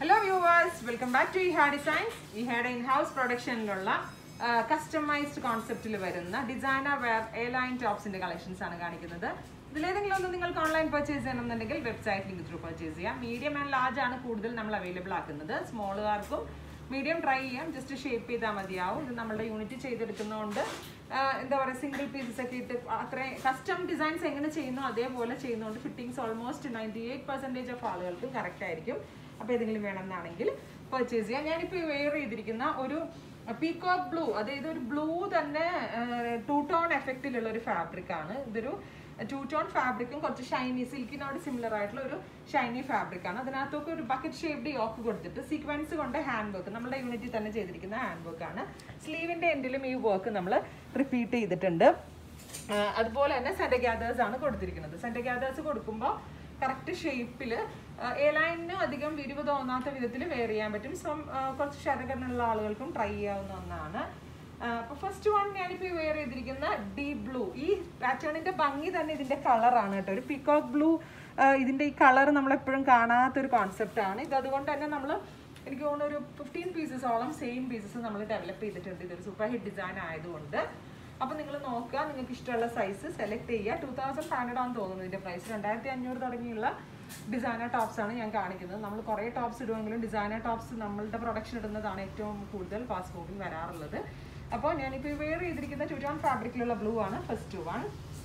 Hello viewers welcome back to Iha designs ഇഹയുടെ in house പ്രൊഡക്ഷനിലുള്ള customised കോൺസെപ്റ്റിൽ വരുന്ന ഡിസൈനർ വെയർ എ ലൈൻ ടോപ്സിന്റെ കളക്ഷൻസ് ആണ് കാണിക്കുന്നത് ഇതിലേതെങ്കിലും ഒന്ന് നിങ്ങൾക്ക് ഓൺലൈൻ പർച്ചേസ് ചെയ്യണമെന്നുണ്ടെങ്കിൽ വെബ്സൈറ്റ് ലിങ്ക് ത്രൂ പർച്ചേസ് ചെയ്യാം മീഡിയം ആൻഡ് ലാർജ് ആണ് കൂടുതൽ നമ്മൾ അവൈലബിൾ ആക്കുന്നത് സ്മോളുകാർക്കും മീഡിയം ട്രൈ ചെയ്യാം ജസ്റ്റ് ഷേപ്പ് ചെയ്താൽ മതിയാവും ഇത് നമ്മുടെ യൂണിറ്റ് ചെയ്തെടുക്കുന്നതുകൊണ്ട് ആ, എന്താ പറയുക സിംഗിൾ പീസസ് ഒക്കെ ഇട്ട് അത്രയും കസ്റ്റം ഡിസൈൻസ് എങ്ങനെ ചെയ്യുന്നു അതേപോലെ ചെയ്യുന്നതുകൊണ്ട് fittings almost ninety eight percentage of ആളുകൾക്കും കറക്റ്റ് ആയിരിക്കും അപ്പോൾ ഏതെങ്കിലും വേണമെന്നാണെങ്കിൽ പർച്ചേസ് ചെയ്യാം ഞാനിപ്പോൾ വെയർ ചെയ്തിരിക്കുന്ന ഒരു പീകോക്ക് ബ്ലൂ അതായത് ഒരു ബ്ലൂ തന്നെ ടൂ ടോൺ എഫക്റ്റിലുള്ള ഒരു ഫാബ്രിക് ആണ് ഇതൊരു ടൂ ടോൺ ഫാബ്രിക്കും കുറച്ച് ഷൈനി സിൽക്കിനോട് സിമിലർ ആയിട്ടുള്ള ഒരു ഷൈനി ഫാബ്രിക് ആണ് അതിനകത്തൊക്കെ ഒരു ബക്കറ്റ് ഷേപ്ഡ് യോക്ക് കൊടുത്തിട്ട് സീക്വൻസ് കൊണ്ട് ഹാൻഡ് വർക്ക് നമ്മുടെ യൂണിറ്റിൽ തന്നെ ചെയ്തിരിക്കുന്ന ഹാൻഡ് വർക്ക് ആണ് സ്ലീവിന്റെ എൻഡിലും ഈ വർക്ക് നമ്മൾ റിപ്പീറ്റ് ചെയ്തിട്ടുണ്ട് ആ, അതുപോലെ തന്നെ സെൻറ്റർ ഗ്യാദേഴ്സ് ആണ് കൊടുത്തിരിക്കുന്നത് സെൻറ്റർ ഗ്യാദേഴ്സ് കൊടുക്കുമ്പോൾ കറക്റ്റ് ഷേപ്പിൽ എ ലൈനിന് അധികം വിരിവ് തോന്നാത്ത വിധത്തിൽ വെയർ ചെയ്യാൻ പറ്റും സോ കുറച്ച് ശരകരണുള്ള ആളുകൾക്കും ട്രൈ ചെയ്യാവുന്ന ഒന്നാണ് അപ്പോൾ ഫസ്റ്റ് വൺ ഞാനിപ്പോൾ വെയർ ചെയ്തിരിക്കുന്ന ഡീപ് ബ്ലൂ ഈ പാറ്റേണിന്റെ ഭംഗി തന്നെ ഇതിന്റെ കളറാണ് കേട്ടോ ഒരു പിക്കോക്ക് ബ്ലൂ ഇതിന്റെ ഈ കളർ നമ്മൾ എപ്പോഴും കാണാത്തൊരു കോൺസെപ്റ്റാണ് ഇത് അതുകൊണ്ട് തന്നെ നമ്മൾ എനിക്ക് തോന്നുന്നു ഒരു ഫിഫ്റ്റീൻ പീസസോളം സെയിം പീസസ് നമ്മൾ ഡെവലപ്പ് ചെയ്തിട്ടുണ്ട് ഇതൊരു സൂപ്പർ ഹിറ്റ് ഡിസൈൻ ആയതുകൊണ്ട് അപ്പോൾ നിങ്ങൾ നോക്കുക നിങ്ങൾക്ക് ഇഷ്ടമുള്ള സൈസ് സെലക്ട് ചെയ്യുക ടൂ തൗസൻഡ് ഫൈവ് ഹൺഡ്രഡ് ആണെന്ന് തോന്നുന്നു ഇതിൻ്റെ പ്രൈസ് രണ്ടായിരത്തി അഞ്ഞൂറ് തുടങ്ങിയുള്ള ഡിസൈനർ ടോപ്സ് ആണ് ഞാൻ കാണിക്കുന്നത് നമ്മൾ കുറേ ടോപ്സ് ഇടുമെങ്കിലും ഡിസൈനർ ടോപ്സ് നമ്മളുടെ പ്രൊഡക്ഷൻ ഇടുന്നതാണ് ഏറ്റവും കൂടുതൽ ഫാസ്റ്റ് മൂവിങ് വരാറുള്ളത് അപ്പോൾ ഞാനിപ്പോൾ വെയർ ചെയ്തിരിക്കുന്ന ടൂറ്റോൺ ഫാബ്രിക്കിലുള്ള ബ്ലൂ ആണ് ഫസ്റ്റ് വൺ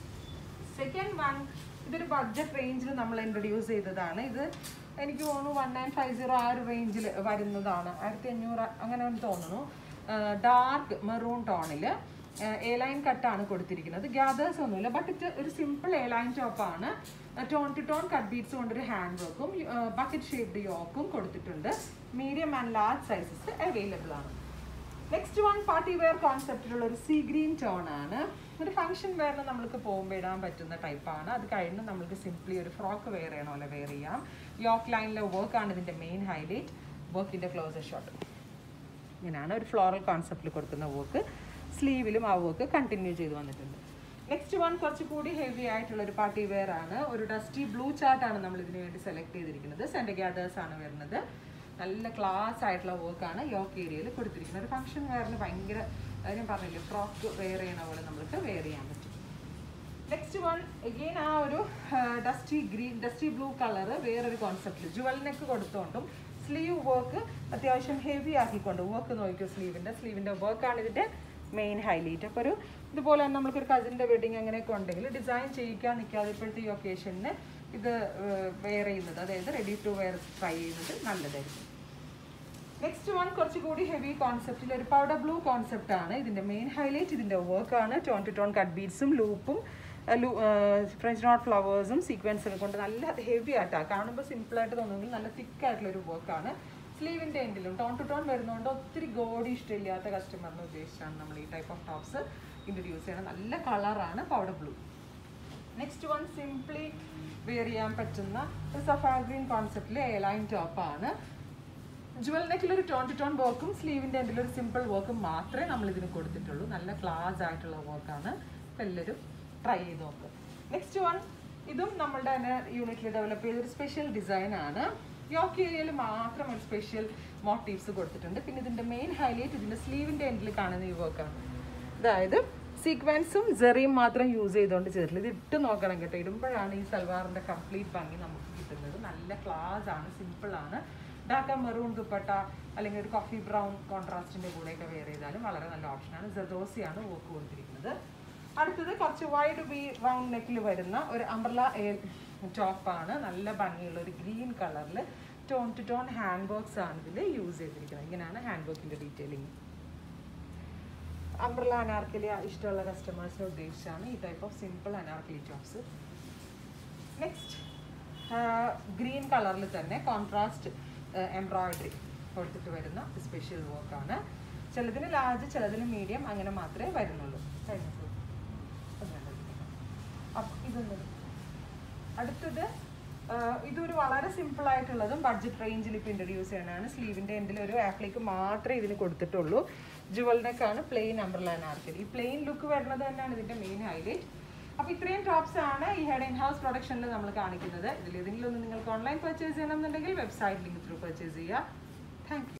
സെക്കൻഡ് വൺ ഇതൊരു ബഡ്ജറ്റ് റേഞ്ചിൽ നമ്മൾ ഇൻട്രൊഡ്യൂസ് ചെയ്തതാണ് ഇത് എനിക്ക് തോന്നുന്നു വൺ നയൻ ഫൈവ് സീറോ ആ ഒരു റേഞ്ചിൽ വരുന്നതാണ് ആയിരത്തി അഞ്ഞൂറ് അങ്ങനെ ഒന്ന് തോന്നുന്നു ഡാർക്ക് മെറൂൺ ടോണിൽ എ ലൈൻ കട്ടാണ് കൊടുത്തിരിക്കുന്നത് ഗ്യാദേഴ്സ് ഒന്നുമില്ല ബട്ട് ഇത് ഒരു സിമ്പിൾ എ ലൈൻ ടോപ്പാണ് tone to tone cut beads കൊണ്ടൊരു ഹാൻഡ് വർക്കും ബക്കറ്റ് ഷേപ്ഡ് യോക്കും കൊടുത്തിട്ടുണ്ട് medium and large sizes available ആണ് നെക്സ്റ്റ് വൺ പാർട്ടി വെയർ കോൺസെപ്റ്റിലുള്ള ഒരു സീ ഗ്രീൻ ടോൺ ആണ് ഒരു ഫംഗ്ഷൻ വെയറിന് നമ്മൾക്ക് പോകുമ്പോൾ ഇടാൻ പറ്റുന്ന ടൈപ്പാണ് അത് കഴിഞ്ഞ് നമ്മൾക്ക് സിംപ്ലി ഒരു ഫ്രോക്ക് വെയർ ചെയ്യണ പോലെ വെയർ ചെയ്യാം യോക്ക് ലൈനിലെ വർക്കാണ് ഇതിൻ്റെ മെയിൻ ഹൈലൈറ്റ് വർക്കിൻ്റെ ക്ലോസർ ഷോട്ട് ഇങ്ങനെയാണ് ഒരു ഫ്ലോറൽ കോൺസെപ്റ്റിൽ കൊടുക്കുന്ന വർക്ക് സ്ലീവിലും ആ വർക്ക് കണ്ടിന്യൂ ചെയ്ത് വന്നിട്ടുണ്ട് നെക്സ്റ്റ് വൺ കുറച്ച് കൂടി ഹെവി ആയിട്ടുള്ള ഒരു പാർട്ടി വെയർ ആണ് ഒരു ഡസ്റ്റി ബ്ലൂ ചാർട്ടാണ് നമ്മൾ ഇതിന് വേണ്ടി സെലക്ട് ചെയ്തിരിക്കുന്നത് സെൻറ്റർ ഗ്യാദേഴ്സ് ആണ് വരുന്നത് നല്ല ക്ലാസ് ആയിട്ടുള്ള വർക്കാണ് യോക്ക് ഏരിയയിൽ കൊടുത്തിരിക്കുന്നത് ഒരു ഫംഗ്ഷൻ വെയറിന് ഭയങ്കര അത് ഞാൻ പറഞ്ഞില്ലേ ഫ്രോക്ക് വെയർ ചെയ്യണ പോലെ നമ്മൾക്ക് വെയർ ചെയ്യാൻ പറ്റും നെക്സ്റ്റ് വൺ എഗെയിൻ ആ ഒരു dusty green dusty blue colour വേറൊരു കോൺസെപ്റ്റിൽ ജുവൽ നെക്ക് കൊടുത്തുകൊണ്ടും സ്ലീവ് വർക്ക് അത്യാവശ്യം ഹെവി ആക്കിക്കൊണ്ട് വർക്ക് നോക്കിയോ സ്ലീവിൻ്റെ സ്ലീവിൻ്റെ വർക്കാണ് ഇതിൻ്റെ മെയിൻ ഹൈലൈറ്റ് അപ്പോൾ ഒരു ഇതുപോലെ തന്നെ നമ്മൾക്കൊരു കസിൻ്റെ വെഡിങ് അങ്ങനെയൊക്കെ ഉണ്ടെങ്കിൽ ഡിസൈൻ ചെയ്യിക്കാൻ നിൽക്കാതെ ഇപ്പോഴത്തെ ഈ ഒക്കേഷനിന് ഇത് വെയർ ചെയ്യുന്നത് അതായത് റെഡി ടു വെയർ ട്രൈ ചെയ്യുന്നത് നല്ലതായിരിക്കും നെക്സ്റ്റ് വൺ കുറച്ചുകൂടി ഹെവി കോൺസെപ്റ്റിൽ ഒരു പൗഡർ ബ്ലൂ കോൺസെപ്റ്റ് ആണ് ഇതിൻ്റെ മെയിൻ ഹൈലൈറ്റ് ഇതിൻ്റെ വർക്കാണ് ടോൺ ടു ടോൺ കട്ട് ബീഡ്സും ലൂപ്പും ഫ്രഞ്ച് നോട്ട് ഫ്ലവേഴ്സും സീക്വൻസൊക്കെ കൊണ്ട് നല്ല ഹെവി ആയിട്ടാണ് കാണുമ്പോൾ സിമ്പിളായിട്ട് തോന്നുമെങ്കിൽ നല്ല തിക്കായിട്ടുള്ള ഒരു വർക്കാണ് സ്ലീവിൻ്റെ എൻഡിലും ടോൺ ടു ടോൺ വരുന്നതുകൊണ്ട് ഒത്തിരി ഗോഡി ഇഷ്ടമില്ലാത്ത കസ്റ്റമറിനെ ഉദ്ദേശിച്ചാണ് നമ്മൾ ഈ ടൈപ്പ് ഓഫ് ടോപ്സ് ഇൻട്രൊഡ്യൂസ് ചെയ്യണം നല്ല കളറാണ് powder blue next one simply wear ചെയ്യാൻ പറ്റുന്ന ഒരു സഫാ ഗ്രീൻ കോൺസെപ്റ്റിലെ എ ലൈൻ ടോപ്പാണ് ജുവൽ നെക്കിൽ ഒരു ടോൺ ടു ടോൺ വർക്കും സ്ലീവിൻ്റെ എൻഡിൽ ഒരു സിമ്പിൾ വർക്കും മാത്രമേ നമ്മൾ ഇതിന് കൊടുത്തിട്ടുള്ളൂ നല്ല ക്ലാസ് ആയിട്ടുള്ള വർക്കാണ് അപ്പോൾ എല്ലാവരും ട്രൈ ചെയ്ത് നോക്കുക നെക്സ്റ്റ് വൺ ഇതും നമ്മളുടെ തന്നെ യൂണിറ്റിൽ ഡെവലപ്പ് ചെയ്ത ഒരു സ്പെഷ്യൽ ഡിസൈൻ ആണ് യോക്ക് ഏരിയയിൽ മാത്രം ഒരു സ്പെഷ്യൽ മോട്ടീവ്സ് കൊടുത്തിട്ടുണ്ട് പിന്നെ ഇതിൻ്റെ മെയിൻ ഹൈലൈറ്റ് ഇതിൻ്റെ സ്ലീവിൻ്റെ എൻഡിൽ കാണുന്ന ഈ വർക്കാണ് അതായത് സീക്വൻസും ജെറിയും മാത്രം യൂസ് ചെയ്തുകൊണ്ട് ചെയ്തിട്ടില്ല ഇത് ഇട്ട് നോക്കണം കേട്ടോ ഇടുമ്പോഴാണ് ഈ സൽവാറിൻ്റെ കംപ്ലീറ്റ് ഭംഗി നമുക്ക് കിട്ടുന്നത് നല്ല ക്ലാസ് ആണ് സിമ്പിൾ ആണ് ഡാക്ക മെറൂൺ ദുപ്പട്ട അല്ലെങ്കിൽ ഒരു കോഫി ബ്രൗൺ കോൺട്രാസ്റ്റിൻ്റെ കൂടെയൊക്കെ വെയർ ചെയ്താലും വളരെ നല്ല ഓപ്ഷനാണ് ജദോസിയാണ് വർക്ക് കൊടുത്തിരിക്കുന്നത് അടുത്തത് കുറച്ച് വൈഡ് ബി റൗണ്ട് നെക്കിൽ വരുന്ന ഒരു അംബ്രല ടോപ്പാണ് നല്ല ഭംഗിയുള്ള ഒരു ഗ്രീൻ കളറിൽ tone to tone hand works ആണ് ഇതിൽ യൂസ് ചെയ്തിരിക്കുന്നത് ഇങ്ങനെയാണ് ഹാൻഡ് വർക്കിൻ്റെ ഡീറ്റെയിലിംഗ് അംബ്രല അനാർക്കലി ഇഷ്ടമുള്ള കസ്റ്റമേഴ്സിനെ ഉദ്ദേശിച്ചാണ് ഈ type of simple Anarkali tops next green കളറിൽ തന്നെ കോൺട്രാസ്റ്റ് എംബ്രോയിഡറി കൊടുത്തിട്ട് വരുന്ന സ്പെഷ്യൽ വർക്കാണ് ചിലതിന് ലാർജ് ചിലതിന് മീഡിയം അങ്ങനെ മാത്രമേ വരുന്നുള്ളൂ കഴിഞ്ഞ floor. അപ്പം ഇതൊന്നും അടുത്തത് ആഹ് ഇതൊരു വളരെ സിമ്പിൾ ആയിട്ടുള്ളതും ബഡ്ജറ്റ് റേഞ്ചിൽ ഇപ്പോൾ ഇൻട്രൊഡ്യൂസ് ചെയ്യണതാണ് സ്ലീവിൻ്റെ എൻഡിൽ ഒരു ആപ്ലിക്ക് മാത്രമേ ഇതിന് കൊടുത്തിട്ടുള്ളൂ ജുവൽ നെക്കാണ് പ്ലെയിൻ അംബ്രല ആർക്കൽ ഈ പ്ലെയിൻ ലുക്ക് വരുന്നത് തന്നെയാണ് ഇതിൻ്റെ മെയിൻ ഹൈലൈറ്റ് അപ്പോൾ ഇത്രയും ടോപ്സ് ആണ് ഈ ഹെഡ് ഇൻ ഹൗസ് പ്രൊഡക്ഷനിൽ നമ്മൾ കാണിക്കുന്നത് ഇതിൽ ഏതെങ്കിലും ഒന്ന് നിങ്ങൾക്ക് ഓൺലൈൻ പർച്ചേസ് ചെയ്യണമെന്നുണ്ടെങ്കിൽ വെബ്സൈറ്റ് ലിങ്ക് ത്രൂ പർച്ചേസ് ചെയ്യുക താങ്ക്